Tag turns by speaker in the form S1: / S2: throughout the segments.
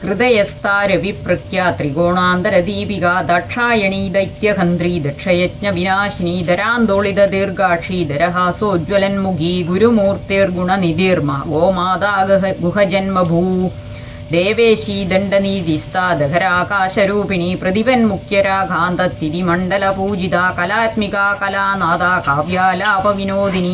S1: ഹൃദയസ്ഥാരവിപ്രഖ്യ ത്രികോണാന്തരദീപിക ദക്ഷായണീ ദൈത്യഹന്ത്രി ദക്ഷയജ്ഞ വിനാശിനി ധരാന്തോളിത ദീർഘാക്ഷി ധരഹാസോജ്വലന്മുഖി ഗുരുമൂർത്തിർഗുണനിധിർമ ഗോമാതാ ഗഹ- ഗുഹജന്മഭൂ ദേവേശി ദണ്ഡനീതിസ്താദഹരാകാശരൂപിണി പ്രതിപന്മുഖ്യരാഘാന്തത്തിരിമണ്ഡല പൂജിത കലാത്മിക കലാനാഥ കാവ്യാലാപവിനോദിനി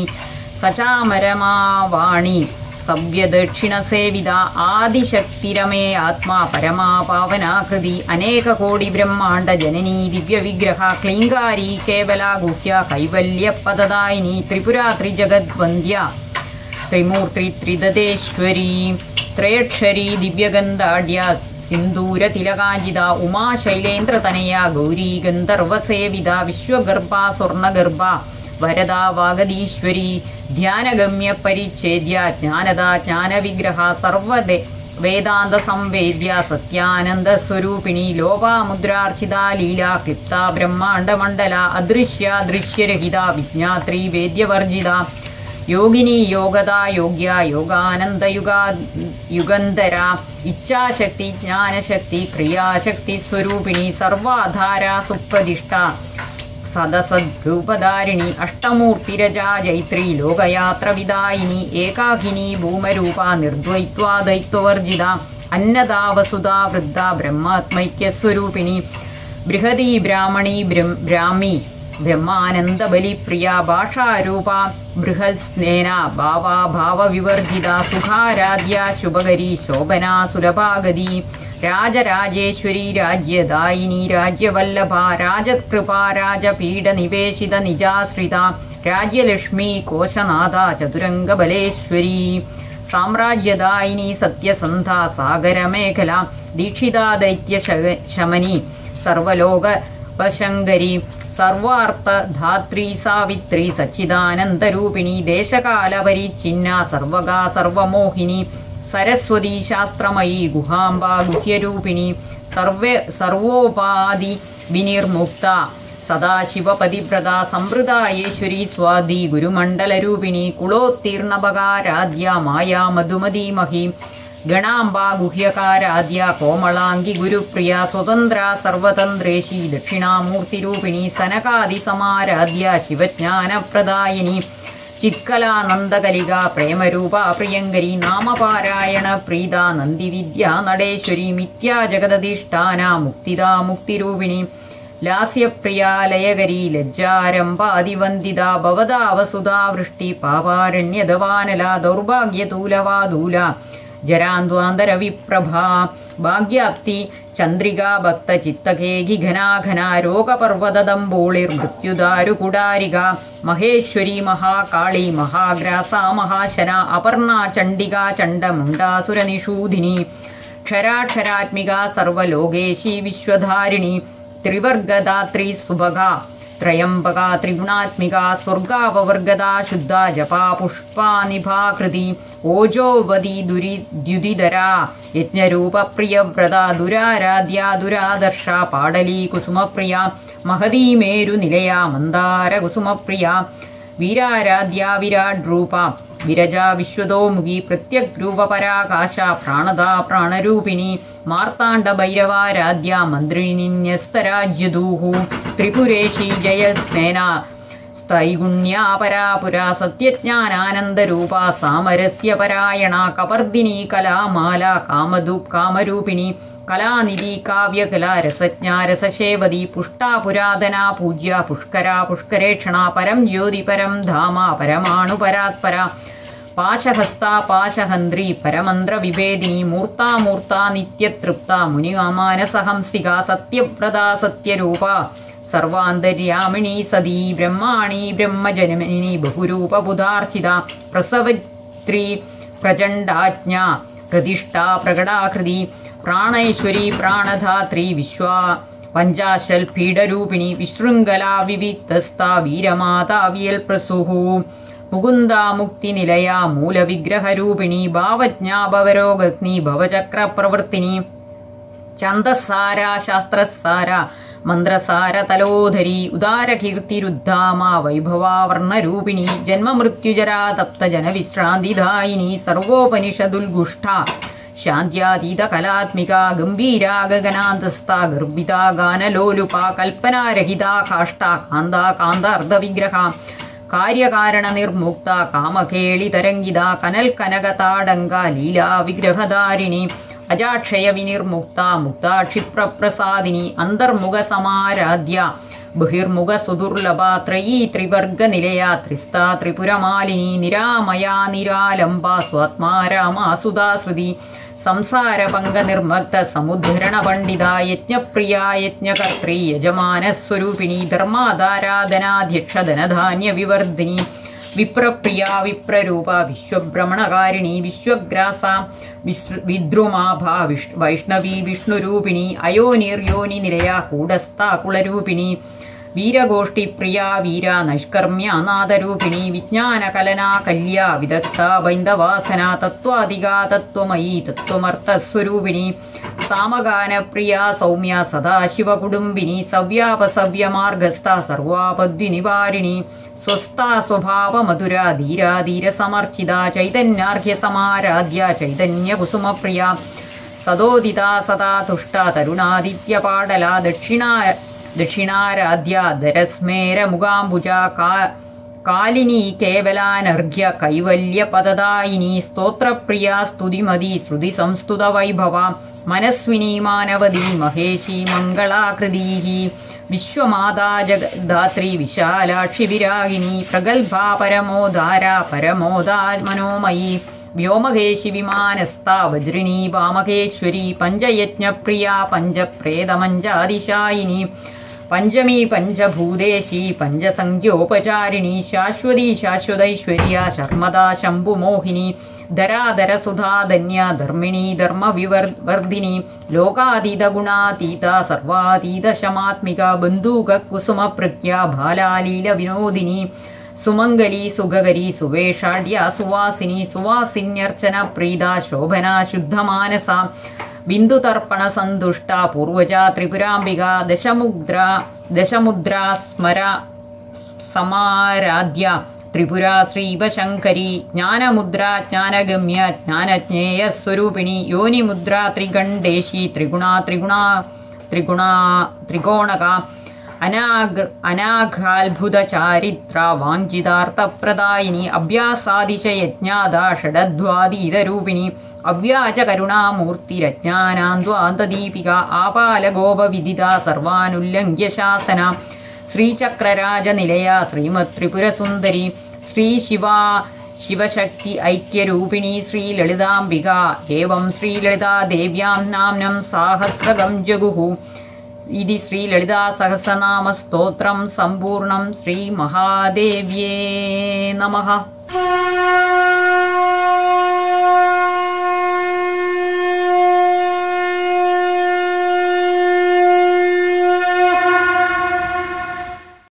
S1: സചാമരമാവാണി സവ്യദക്ഷിണസേവിത ആദിശക്തിരമേ ആത്മാ പരമാ പാവനാകൃതി അനേക കോടി ബ്രഹ്മാണ്ഡ ജനനീ ദിവ്യവിഗ്രഹ ക്ലീങ്കാരി കേവല ഗുഹ്യ കൈവല്യപദദായിനി ത്രിപുരാ ത്രിജഗദ്വന്ദ്യ ത്രിമൂർത്തി ത്രിദതേശ്വരി ത്രയക്ഷരി ദിവ്യഗന്ധാഢ്യ സിന്ദൂരതിലകാഞ്ചിത ഉമാശൈലേന്ദ്രതനയ ഗൗരീ ഗന്ധർവസേവിത വിശ്വഗർഭ സ്വർണഗർഭ വരദാ വാഗദീശ്വരി ധ്യാനഗമ്യ പരിച്ഛേദ്യ ജ്ഞാനദ ജ്ഞാനവിഗ്രഹ സർവദേ വേദാന്ത സംവേദ്യ സത്യാനന്ദ സ്വരൂപിണി ലോപാമുദ്രാർച്ചിത ലീല ക്ലിപ്ത ബ്രഹ്മാണ്ഡമണ്ഡല അദൃശ്യ ദൃശ്യരഹിത വിജ്ഞാത്രി വേദ്യവർജിത യോഗിനി യോഗത യോഗ്യ യോഗാനന്ദയുഗാ യുഗന്ധര ഇച്ഛാശക്തി ജ്ഞാനശക്തി ക്രിയാശക്തി സ്വരൂപിണി സർവാധാര സുപ്രതിഷ്ഠ സദസദ്രൂപധാരിണി അഷ്ടമൂർത്തിരജാ ജൈത്രി ലോകയാത്രവിദായിനി ഏകാകിനി ഭൂമരൂപ നിർദ്വൈത്വാദൈത്വവർജിത അന്നദാ വസുധാ വൃദ്ധ ബ്രഹ്മാത്മൈക്യസ്വരൂപിണി ബൃഹദീ ബ്രാഹ്മണി ബ്രം- ബ്രാഹ്മി ബ്രഹ്മാനന്ദബലിപ്രിയ ഭാഷാരൂപ ബൃഹത്സ്നേന ഭാവാ ഭാവവിവർജിത സുഖാരാധ്യ ശുഭകരി ശോഭനാ സുലഭാഗതി രാജരാജേശ്വരി രാജ്യദായിനി രാജ്യവല്ലഭ രാജകൃപ രാജപീഠനിവേശിത നിജാശ്രിത രാജ്യലക്ഷ്മി കോശനാഥ ചതുരംഗബലേശ്വരി സാമ്രാജ്യദായിനി സത്യസന്ധ സാഗരമേഖല ദീക്ഷിതാ ദൈത്യ ശ- ശമനി സർവലോകപശങ്കരി സർവാർത്ഥ ധാത്രി സാവിത്രി സച്ചിദാനന്ദരൂപിണി ദേശകാലപരിച്ഛിന്ന സർവകാ സർവമോഹിനി സരസ്വതി ശാസ്ത്രമയി ഗുഹാംബ ഗുഹ്യരൂപിണി സർവേ സർവോപാധി വിനിർമുക്ത സദാശിവപതിവ്രത സംവൃതായേശ്വരി സ്വാതി ഗുരുമണ്ഡലരൂപിണി കുളോത്തീർണപകാരാധ്യ മായാ മധുമതീമഹി ഗണാംബ ഗുഹ്യകാരാധ്യ കോമളാംഗി ഗുരുപ്രിയ സ്വതന്ത്ര സർവതന്ത്രേശി ദക്ഷിണാമൂർത്തിരൂപിണി സനകാദിസമാരാധ്യ ശിവജ്ഞാനപ്രദായിനി ചിത്കലാനന്ദകലിക പ്രേമരൂപ പ്രിയങ്കരി നാമപാരായണ പ്രീത നന്ദിവിദ്യ നടേശ്വരി മിഥ്യാ ജഗദധിഷ്ഠാന മുക്തിദാ മുക്തിരൂപിണി ലാസ്യപ്രിയാലയകരി ലജ്ജാരംഭാതിവന്ദിത ഭവതാ വസുധാ വൃഷ്ടി പാപാരണ്യദവാനല ദൗർഭാഗ്യതൂലവാദൂല ജരാന്ത്വാന്തരവിപ്രഭാ ഭാഗ്യാപ്തി ചന്ദ്രികാ ഭക്ത ചിത്തകേകി ഘനാഘന രോഗപർവതദംബോളിർ മൃത്യുദാരുകുടാരിക മഹേശ്വരി മഹാകാളി മഹാഗ്രാസ മഹാശന അപർണ ചണ്ഡിക ചണ്ഡമുണ്ടാസുരനിഷൂധിനി ക്ഷരാക്ഷരാത്മിക സർവലോകേശി വിശ്വധാരിണി ത്രിവർഗദാത്രി സുഭഗ ത്രയംബക ത്രിഗുണാത്മിക സ്വർഗാപവർഗദാ ശുദ്ധ ജപാ പുഷ്പാനിഭാകൃതി ഓജോവതി ദുരി ദ്യുതിധരാ യജ്ഞരൂപ പ്രിയവ്രത ദുരാരാധ്യ ദുരാദർശ പാടലീ കുസുമപ്രിയ മഹതീ മേരു നിലയ മന്ദാര കുസുമപ്രിയ വീരാരാധ്യ വിരാട് രൂപ വിരജ വിശ്വതോമുഖി പ്രത്യഗ്രൂപ പരാകാശ പ്രാണദാ പ്രാണരൂപിണി മാർത്താണ്ഡ ഭൈരവാരാധ്യ മന്ത്രിനിന്യസ്തരാജ്യദൂഹു ത്രിപുരേശി ജയസ്നേന സ്ഥൈഗുണ്യാപരാപുര സത്യജ്ഞാനാനന്ദരൂപ സാമരസ്യ പരായണ കവർദിനി കലാമാല കാമധു കാമരൂപിണി കലാനിധി കാവ്യകല രസജ്ഞ രസശേവതി പുഷ്ടാ പുരാതന പൂജ്യ പുഷ്കര പുഷ്കരേക്ഷണ പരം ജ്യോതി പരം ധാമ പരമാണു പരാത്പര പാശഹസ്ത പാശഹന്ത്രി പരമന്ത്ര വിഭേദിനി മൂർത്താമൂർത്ത നിത്യതൃപ്ത മുനിമാനസഹംസിക സത്യവ്രത സത്യരൂപ സർവാന്തര്യാമിണി സതീ ബ്രഹ്മാണി ബ്രഹ്മജനമിനി ബഹുരൂപബുധാർച്ചിത പ്രസവത്രി പ്രചണ്ഡാജ്ഞ പ്രതിഷ്ഠ പ്രകടാകൃതി പ്രാണൈശ്വരി പ്രാണധാത്രി വിശ്വാ പഞ്ചാശൽ പീഠരൂപിണി വിശൃംഖല വിവിക്തസ്ഥ വീരമാതാവിയൽ പ്രസുഹു മുകുന്ദ മുക്തിനിലയ മൂലവിഗ്രഹരൂപിണി ഭാവജ്ഞാ ഭവരോഗഗ്നി ഭവചക്രപ്രവൃത്തിനി ഛന്ദസാര ശാസ്ത്രസാര മന്ത്രസാര തലോധരി ഉദാരകീർത്തിരുദ്ധാമ ശാന്ത്യാതീത കലാത്മിക ഗംഭീരാ ഗഗനാന്തസ്ഥ ഗർഭിത ഗാനലോലുപ കൽപ്പനാരഹിത കാഷ്ട കാന്ത കാന്താർദ്ധവിഗ്രഹ കാര്യകാരണ നിർമുക്ത കാമകേളി തരംഗിത കനൽ കനകതാടങ്ക ലീലാ വിഗ്രഹധാരിണി അജാക്ഷയ വിനിർമുക്ത മുക്ത ക്ഷിപ്രപ്രസാദിനി അന്തർമുഖ സമാരാധ്യ ബഹിർമുഖ സുദുർലഭ ത്രയീ ത്രിവർഗ നിലയ ത്രിസ്ത ത്രിപുരമാലിനി നിരാമയാ നിരാലംബ സ്വാത്മാരാമാസുതാശ്രുതി സംസാര പങ്ക നിർമ്മക്ത സമുദ്ധരണ പണ്ഡിത യജ്ഞപ്രിയ യജ്ഞകർത്തൃ യജമാന സ്വരൂപിണി ധർമാധാരാധനാധ്യക്ഷ ധനധാന്യ വിവർധിനി വിപ്രപ്രിയ വിപ്രരൂപ വിശ്വഭ്രമണകാരിണി വിശ്വഗ്രാസ വിശ്ര- വിദ്രുമാഭ വിഷ് വൈഷ്ണവി വിഷ്ണുരൂപിണി അയോനിർയോനി നിലയ കൂടസ്ഥ കുളരൂപിണി വീരഗോഷ്ഠിപ്രിയ വീര നൈഷ്കർമ്മ്യ നാദരൂപിണി വിജ്ഞാന കലനാ കല്യ വിദഗ്ധ ബൈന്ദവാസന തത്വാധിക തത്വമയി തത്വമർത്ഥസ്വരൂപിണി സാമഗാനപ്രിയ സൗമ്യ സദാശിവകുടുംബിനി സവ്യാപസവ്യമാർഗസ്ഥ സർവാപദ്വിനിവാരിണി സ്വസ്ഥാ സ്വഭാവ മധുര ധീര ധീര സമർച്ചിത ചൈതന്യാർഘ്യ സമാരാധ്യ ചൈതന്യ കുസുമപ്രിയ സദോദിത സദാ തുഷ്ട തരുണാദിത്യ പാടല ദക്ഷിണാ ദക്ഷിണാരാധ്യ ധരസ്മേര മുഖാംബുജ കാ കാലിനി കേവലാനർഘ്യ കൈവല്യ പദദായിനി സ്തോത്രപ്രിയ സ്തുതിമതി ശ്രുതി സംസ്തുത വൈഭവ മനസ്വിനി മാനവതി മഹേശി മംഗളാകൃതീ വിശ്വമാതാ ജഗദ്ധാത്രി വിശാലാക്ഷി വിരാഗിനി പ്രഗൽഭാ പരമോദാര പരമോദാ മനോമയി വ്യോമകേശി വിമാനസ്ഥ വജ്രിണി വാമകേശ്വരി പഞ്ചയജ്ഞപ്രിയ പഞ്ചപ്രേതമഞ്ചാതിശായിനി പഞ്ചമി പഞ്ചഭൂതേശി പഞ്ചസംഖ്യോപചാരിണി ശാശ്വതി ശാശ്വതൈശ്വര്യ ശർമ്മദാ ശംഭുമോഹിനി ധരാധര സുധാധന്യ ധർമ്മിണി ധർമ്മവിവർധിനി ലോകാതീത ഗുണാതീത സർവാതീത ശമാത്മിക ബന്ധൂക കുസുമ പ്രജ്ഞ ബാലാലീല വിനോദിനി സുമംഗലി സുഗകരി സുവേഷാഢ്യ സുവാസിനി സുവാസിന്യർച്ചന പ്രീത ശോഭന ശുദ്ധമാനസ ബിന്ദുതർപ്പണ സന്തുഷ്ട പൂർവജ ത്രിപുരാംബിക ദശമുദ്ര ദശമുദ്ര സ്മര സമാരാധ്യ ത്രിപുര ശ്രീവശങ്കരി ജ്ഞാനമുദ്ര ജ്ഞാനഗമ്യ ജ്ഞാനജ്ഞേയ സ്വരൂപിണി യോനിമുദ്ര ത്രിഗണ്ഡേശി ത്രിഗുണ ത്രിഗുണ ത്രിഗുണ ത്രികോണക അനാഗ് അനാഘാത്ഭുത ചാരിത്ര വാഞ്ചിതാർത്ഥപ്രദായിനി അഭ്യാസാദിശയജ്ഞാത ഷഡദ്വാതീതരൂപിണി അവ്യാജ കരുണാമൂർത്തിരജ്ഞാനാന്ത്വാന്തദീപിക ആപാലഗോപവിദിത സർവാനുല്ലംഘ്യ ശാസന ശ്രീചക്രരാജനിലയ ശ്രീമത് ത്രിപുരസുന്ദരി ശ്രീ ശിവ ശിവശക്തി ഐക്യരൂപിണി ശ്രീലളിതാംബിക ഏവം ശ്രീലളിതാ ദേവ്യാം നാംനം സാഹസ്രകം ജഗുഹു ഇതി ശ്രീലളിതാ സഹസ്രനാമ സ്തോത്രം സമ്പൂർണം ശ്രീ മഹാദേവ്യേ നമഃ